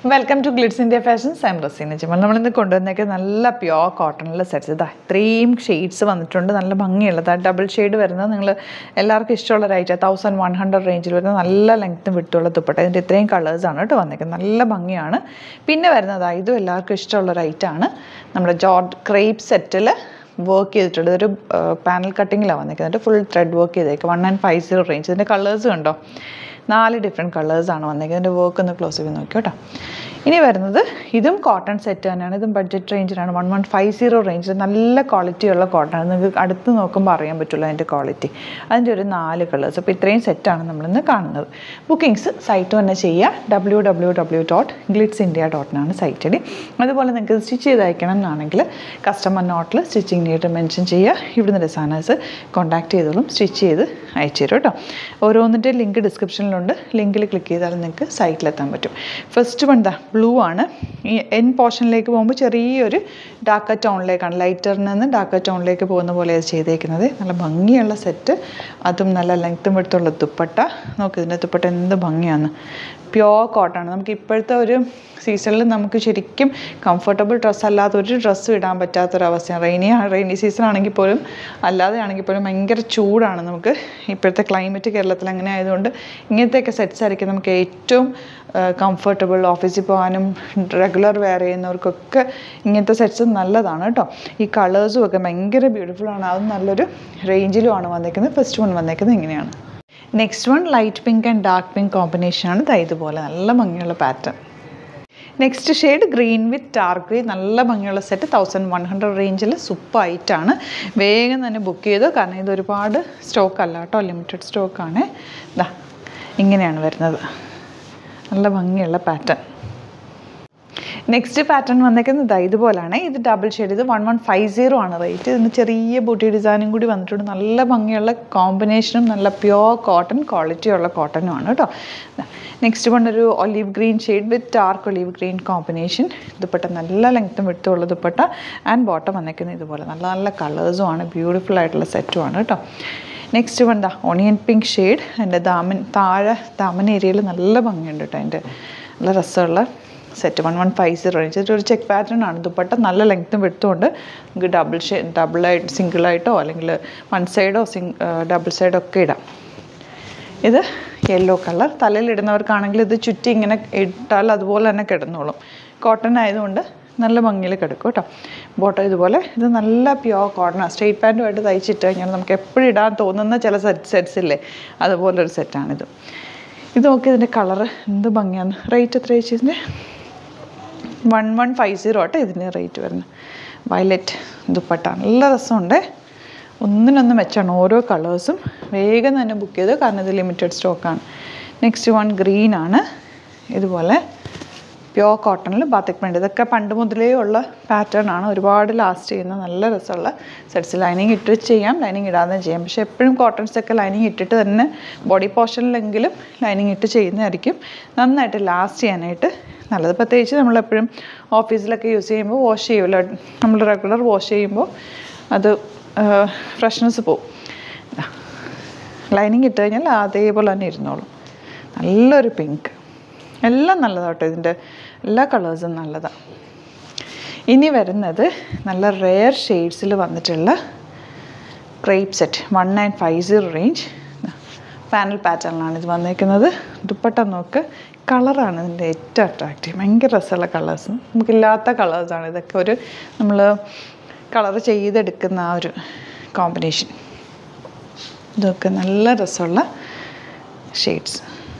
welcome to Glitz India Fashions I'm Raseena Jimal നമ്മളിന്ന് കൊണ്ടുവന്നേക്ക് നല്ല പ്യോർ കോട്ടണിലെ സെറ്റ്സ് ഇതാ ഇത്രയും ഷെയ്ഡ്സ് വന്നിട്ടുണ്ട് നല്ല ഭംഗിയുള്ളത് ആ ഡബിൾ ഷെയ്ഡ് വരുന്നത് നിങ്ങൾ എല്ലാവർക്കും ഇഷ്ടമുള്ള റേറ്റ് തൗസൻഡ് വൺ ഹൺഡ്രഡ് റേഞ്ചിൽ വരുന്ന നല്ല ലെങ്ത്തും വിട്ടുള്ള ദുപ്പട്ട ഇതിൻ്റെ ഇത്രയും കളേഴ്സാണ് കേട്ടോ വന്നേക്കുന്നത് നല്ല ഭംഗിയാണ് പിന്നെ വരുന്നത് ഇതും എല്ലാവർക്കും ഇഷ്ടമുള്ള റേറ്റാണ് നമ്മുടെ ജോർഡ് ക്രേപ്പ് സെറ്റിൽ വർക്ക് ചെയ്തിട്ടുണ്ട് ഇതൊരു പാനൽ കട്ടിങ്ങിലാണ് വന്നിരിക്കുന്നത് ഫുൾ ത്രെഡ് വർക്ക് ചെയ്തേക്ക് one and five zero range ഇതിൻ്റെ കളേഴ്സ് കണ്ടോ നാല് ഡിഫറെൻറ്റ് കളേഴ്സാണ് വന്നിരിക്കുന്നത് ഇതിൻ്റെ വർക്ക് ഒന്ന് ക്ലോസ് ചെയ്ത് നോക്കി കേട്ടോ ഇനി വരുന്നത് ഇതും കോട്ടൺ സെറ്റ് തന്നെയാണ് ഇതും ബഡ്ജറ്റ് റേഞ്ചിലാണ് വൺ വൺ ഫൈവ് സീറോ റേഞ്ചിൽ നല്ല ക്വാളിറ്റിയുള്ള കോട്ടൺ ആണ് നിങ്ങൾക്ക് അടുത്ത് നോക്കുമ്പോൾ അറിയാൻ പറ്റുള്ളൂ അതിൻ്റെ ക്വാളിറ്റി അതിൻ്റെ ഒരു നാല് കളേഴ്സ് അപ്പോൾ ഇത്രയും സെറ്റാണ് നമ്മളിന്ന് കാണുന്നത് ബുക്കിംഗ്സ് സൈറ്റ് തന്നെ ചെയ്യുക W W W dot Glitz India ഡോട്ടിനാണ് സൈറ്റ് ഐ ഡി അതുപോലെ നിങ്ങൾക്ക് സ്റ്റിച്ച് ചെയ്ത് അയക്കണം എന്നാണെങ്കിൽ കസ്റ്റമർ നോട്ടിൽ സ്റ്റിച്ചിങ് നീട്ട് മെൻഷൻ ചെയ്യുക ഇവിടുന്ന് ഡിസൈനേഴ്സ് കോൺടാക്ട് ചെയ്തോളും സ്റ്റിച്ച് ചെയ്ത് അയച്ചു തരും കേട്ടോ ഓരോന്നിൻ്റെ ലിങ്ക് ഡിസ്ക്രിപ്ഷനിലുണ്ട് ലിങ്കിൽ ക്ലിക്ക് ചെയ്താൽ നിങ്ങൾക്ക് സൈറ്റിലെത്താൻ പറ്റും ഫസ്റ്റ് വൺ ദാ ബ്ലൂ ആണ് ഈ എൻ പോർഷനിലേക്ക് പോകുമ്പോൾ ചെറിയൊരു ഡാർക്ക് ടോണിലേക്കാണ് ലൈറ്ററിൽ നിന്ന് ഡാർക്ക് ടോണിലേക്ക് പോകുന്ന പോലെ അത് ചെയ്തേക്കുന്നത് നല്ല ഭംഗിയുള്ള സെറ്റ് അതും നല്ല ലെങ്ത്തും എടുത്തുള്ള ദുപ്പട്ട നോക്ക് ഇതിൻ്റെ ദുപ്പട്ട എന്ത് ഭംഗിയാണ് പ്യോർ കോട്ടാണ് നമുക്ക് ഇപ്പോഴത്തെ ഒരു സീസണിൽ നമുക്ക് ശരിക്കും കംഫർട്ടബിൾ ഡ്രസ്സ് അല്ലാത്ത ഒരു ഡ്രസ്സും ഇടാൻ പറ്റാത്തൊരവസ്ഥയാണ് റെയിനി റെയിനി സീസൺ ആണെങ്കിൽ പോലും അല്ലാതെ ആണെങ്കിൽ പോലും ഭയങ്കര ചൂടാണ് നമുക്ക് ഇപ്പോഴത്തെ ക്ലൈമറ്റ് കേരളത്തിൽ അങ്ങനെ ആയതുകൊണ്ട് ഇങ്ങനത്തെയൊക്കെ സെറ്റ്സ് ആയിരിക്കും നമുക്ക് ഏറ്റവും കംഫർട്ടബിൾ ഓഫീസിൽ പോകാനും റെഗുലർ വെയർ ചെയ്യുന്നവർക്കൊക്കെ ഇങ്ങനത്തെ സെറ്റ്സ് നല്ലതാണ് കേട്ടോ ഈ കളേഴ്സും ഒക്കെ ഭയങ്കര ബ്യൂട്ടിഫുൾ ആണ് അതും നല്ലൊരു റേഞ്ചിലുമാണ് വന്നേക്കുന്നത് ഫസ്റ്റ് വൺ വന്നേക്കുന്നത് ഇങ്ങനെയാണ് next one light pink and dark pink കോമ്പിനേഷനാണ് ദാ ഇതുപോലെ നല്ല ഭംഗിയുള്ള pattern next shade green with dark green നല്ല ഭംഗിയുള്ള സെറ്റ് തൗസൻഡ് വൺ ഹൺഡ്രഡ് റേഞ്ചിൽ സൂപ്പറായിട്ടാണ് വേഗം തന്നെ ബുക്ക് ചെയ്തു കാരണം ഇത് ഒരുപാട് സ്റ്റോക്ക് അല്ല കേട്ടോ ലിമിറ്റഡ് സ്റ്റോക്കാണ് ഇതാ ഇങ്ങനെയാണ് വരുന്നത് നല്ല ഭംഗിയുള്ള പാറ്റേൺ നെക്സ്റ്റ് പാറ്റേൺ വന്നേക്കുന്നത് ഇതാ ഇതുപോലാണ് ഇത് ഡബിൾ ഷെയ്ഡ് ഇത് വൺ വൺ ഫൈവ് സീറോ ആണ് റേറ്റ് ഇതിന് ചെറിയ ബൂട്ടി ഡിസൈനും കൂടി വന്നിട്ടുണ്ട് നല്ല ഭംഗിയുള്ള കോമ്പിനേഷനും നല്ല പ്യോർ കോട്ടൺ ക്വാളിറ്റിയുള്ള കോട്ടനുമാണ് കേട്ടോ നെക്സ്റ്റ് വൺ ഒരു olive green shade with dark olive green combination dupatta നല്ല ലെങ്ത്തും വിട്ടുള്ള ദുപ്പട്ട ആൻഡ് ബോട്ടം വന്നേക്കുന്നത് ഇതുപോലെ നല്ല നല്ല കളേഴ്സും ആണ് ബ്യൂട്ടിഫുൾ ആയിട്ടുള്ള സെറ്റും ആണ് കേട്ടോ നെക്സ്റ്റ് വൺ ദാ ഓണിയൻ പിങ്ക് ഷെയ്ഡ് എൻ്റെ ദാമൻ താഴെ ദാമൻ ഏരിയയിൽ നല്ല ഭംഗിയുണ്ട് കേട്ടോ അതിൻ്റെ നല്ല രസമുള്ള set one one five zero range ഒരു ചെക്ക് പാറ്റേൺ ആണ് ദുപ്പട്ട നല്ല ലെങ്ത്തും വിടുത്തുകൊണ്ട് നമുക്ക് ഡബിൾ ഷേ ഡബിളായിട്ട് സിംഗിളായിട്ടോ അല്ലെങ്കിൽ വൺ സൈഡോ സിംഗ് ഡബിൾ സൈഡോ ഒക്കെ ഇടാം ഇത് യെല്ലോ കളർ തലയിലിടുന്നവർക്കാണെങ്കിൽ ഇത് ചുറ്റി ഇങ്ങനെ ഇട്ടാൽ അതുപോലെ തന്നെ കിടന്നോളും കോട്ടൺ ആയതുകൊണ്ട് നല്ല ഭംഗിയിൽ കിടക്കും കേട്ടോ ബോട്ടം ഇതുപോലെ ഇത് നല്ല പ്യോർ കോട്ടണാണ് സ്ട്രെയിറ്റ് പാൻറ്റുമായിട്ട് തയ്ച്ചിട്ട് കഴിഞ്ഞാൽ നമുക്ക് എപ്പോഴും ഇടാൻ തോന്നുന്ന ചില സെറ്റ് സെറ്റ്സ് ഇല്ലേ അതുപോലൊരു സെറ്റാണിത് ഇത് നോക്കി ഇതിൻ്റെ കളറ് എന്ത് ഭംഗിയാണ് റേറ്റ് എത്ര ചേച്ചിൻ്റെ വൺ വൺ ഫൈവ് സീറോ ആട്ടോ ഇതിൻ്റെ റേറ്റ് വരുന്നത് വയലറ്റ് ദുപ്പട്ട നല്ല രസമുണ്ട് ഒന്നിനൊന്ന് മെച്ചാണ് ഓരോ കളേഴ്സും വേഗം തന്നെ ബുക്ക് ചെയ്തു കാരണം ഇത് ലിമിറ്റഡ് സ്റ്റോക്കാണ് നെക്സ്റ്റ് വൺ ഗ്രീൻ ആണ് ഇതുപോലെ പ്യോർ കോട്ടണിൽ ബാത്തിക് പ്രിൻ്റ് ഇതൊക്കെ പണ്ട് മുതലേ ഉള്ള പാറ്റേൺ ആണ് ഒരുപാട് ലാസ്റ്റ് ചെയ്യുന്ന നല്ല രസമുള്ള സെറ്റ്സ് ലൈനിങ് ഇട്ട് ചെയ്യാം ലൈനിങ് ഇടാതെ ചെയ്യാം പക്ഷേ എപ്പോഴും കോട്ടൺസൊക്കെ ലൈനിങ് ഇട്ടിട്ട് തന്നെ ബോഡി പോർഷനിലെങ്കിലും ലൈനിങ് ഇട്ട് ചെയ്യുന്നതായിരിക്കും നന്നായിട്ട് ലാസ്റ്റ് ചെയ്യാനായിട്ട് നല്ലത് പ്രത്യേകിച്ച് നമ്മളെപ്പോഴും ഓഫീസിലൊക്കെ യൂസ് ചെയ്യുമ്പോൾ വാഷ് ചെയ്യുമല്ലോ നമ്മൾ റെഗുലർ വാഷ് ചെയ്യുമ്പോൾ അത് ഫ്രഷ്നെസ് പോവും ലൈനിങ് ഇട്ട് കഴിഞ്ഞാൽ അതേപോലെ തന്നെ ഇരുന്നോളും നല്ലൊരു പിങ്ക് എല്ലാം നല്ലതാട്ടോ ഇതിൻ്റെ എല്ലാ കളേഴ്സും നല്ലതാണ് ഇനി വരുന്നത് നല്ല റെയർ ഷെയ്ഡ്സിൽ വന്നിട്ടുള്ള crepe set one nine five zero range panel പാറ്റേണിലാണ് ഇത് വന്നേക്കുന്നത് ദുപ്പട്ട നോക്ക് കളറാണ് ഇതിൻ്റെ ഏറ്റവും അട്രാക്റ്റീവ് ഭയങ്കര രസമുള്ള കളേഴ്സ് നമുക്കില്ലാത്ത കളേഴ്സാണ് ഇതൊക്കെ ഒരു നമ്മൾ കളർ ചെയ്തെടുക്കുന്ന ആ ഒരു കോമ്പിനേഷൻ ഇതൊക്കെ നല്ല രസമുള്ള ഷെയ്ഡ്സ്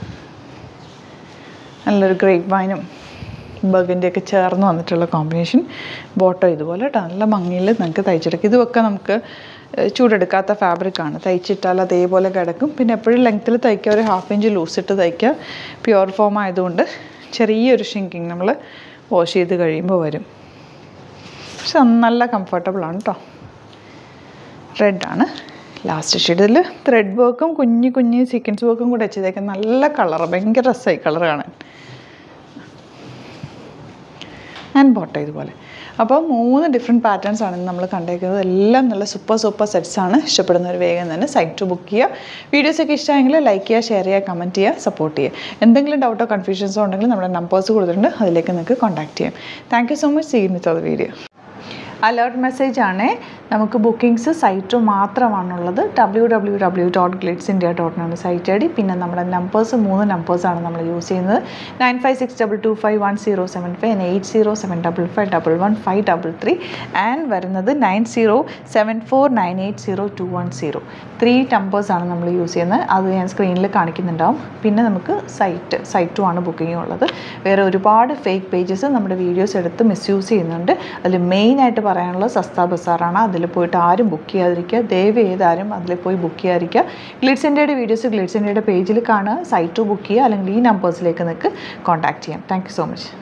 നല്ലൊരു ഗ്രേപ്പ് വൈനും ബഗിൻ്റെ ഒക്കെ ചേർന്ന് വന്നിട്ടുള്ള കോമ്പിനേഷൻ ബോട്ടോ ഇതുപോലെ കേട്ടോ നല്ല ഭംഗിയിൽ നമുക്ക് തയ്ച്ചെടുക്കും ഇതുമൊക്കെ നമുക്ക് ചൂടെടുക്കാത്ത ഫാബ്രിക്കാണ് തയ്ച്ചിട്ടാൽ അതേപോലെ കിടക്കും പിന്നെ എപ്പോഴും ലെങ്ത്തിൽ തയ്ക്കുക ഒരു ഹാഫ് ഇഞ്ച് ലൂസിട്ട് തയ്ക്കുക പ്യുവർ ഫോം ആയതുകൊണ്ട് ചെറിയൊരു ഷിങ്കിങ് നമ്മൾ വാഷ് ചെയ്ത് കഴിയുമ്പോൾ വരും പക്ഷെ നല്ല കംഫർട്ടബിളാണ് കേട്ടോ റെഡാണ് ലാസ്റ്റ് ഷെയ്ഡ് ഇതിൽ ത്രെഡ് വർക്കും കുഞ്ഞു കുഞ്ഞു സീക്വൻസ് വർക്കും കൂടെ ചെയ്തേക്കാൻ നല്ല കളർ ഭയങ്കര രസമായി കളർ കാണാൻ ആൻഡ് ബോട്ട ഇതുപോലെ അപ്പോൾ മൂന്ന് ഡിഫറെൻറ്റ് പാറ്റേൺസ് ആണ് നമ്മൾ കണ്ടേക്കുന്നത് എല്ലാം നല്ല സൂപ്പർ സൂപ്പർ സെറ്റ്സ് ആണ് ഇഷ്ടപ്പെടുന്നവർ വേഗം തന്നെ സൈറ്റ് ടു ബുക്ക് ചെയ്യുക വീഡിയോസൊക്കെ ഇഷ്ടമായെങ്കിൽ ലൈക്ക് ചെയ്യുക ഷെയർ ചെയ്യുക കമൻറ്റ് ചെയ്യുക സപ്പോർട്ട് ചെയ്യുക എന്തെങ്കിലും ഡൗട്ടോ കൺഫ്യൂഷൻസോ ഉണ്ടെങ്കിൽ നമ്മുടെ നമ്പേഴ്സ് കൊടുത്തിട്ടുണ്ട് അതിലേക്ക് നിങ്ങൾക്ക് കോൺടാക്ട് ചെയ്യാം thank you so much seen with അത് വീഡിയോ അലേർട്ട് മെസ്സേജ് ആണ് നമുക്ക് ബുക്കിംഗ്സ് സൈറ്റ് മാത്രമാണുള്ളത് W W W dot Glitz India dot ആണ് സൈറ്റ് ഐ ഡി പിന്നെ നമ്മുടെ നമ്പേഴ്സ് മൂന്ന് നമ്പേഴ്സാണ് നമ്മൾ യൂസ് ചെയ്യുന്നത് nine five six double two five one zero seven five eight zero seven double five double one five double three and വരുന്നത് nine zero seven four nine eight zero two one zero three നമ്പേഴ്സാണ് നമ്മൾ use ചെയ്യുന്നത് അത് ഞാൻ സ്ക്രീനിൽ കാണിക്കുന്നുണ്ടാവും പിന്നെ നമുക്ക് സൈറ്റ് സൈറ്റ് ടു ആണ് ബുക്കിംഗ് ഉള്ളത് വേറെ ഒരുപാട് ഫേക്ക് പേജസ് നമ്മുടെ വീഡിയോസ് എടുത്ത് മിസ്യൂസ് ചെയ്യുന്നുണ്ട് അതിൽ മെയിനായിട്ട് പറയാനുള്ളത് സസ്ത ബസാറാണ് അതിൽ പോയിട്ട് ആരും ബുക്ക് ചെയ്യാതിരിക്കുക ദയവ് ചെയ്താരും അതിൽ പോയി ബുക്ക് ചെയ്യാതിരിക്കുക ഗ്ലിഡ്സ് ഇന്ത്യയുടെ വീഡിയോസ് ഗ്ലിഡ്സ് ഇന്ത്യയുടെ പേജിൽ കാണുക സൈറ്റ് ടു ബുക്ക് ചെയ്യുക അല്ലെങ്കിൽ ഈ നമ്പേഴ്സിലേക്ക് നിങ്ങൾക്ക് കോൺടാക്ട് ചെയ്യാം താങ്ക് യു സോ മച്ച്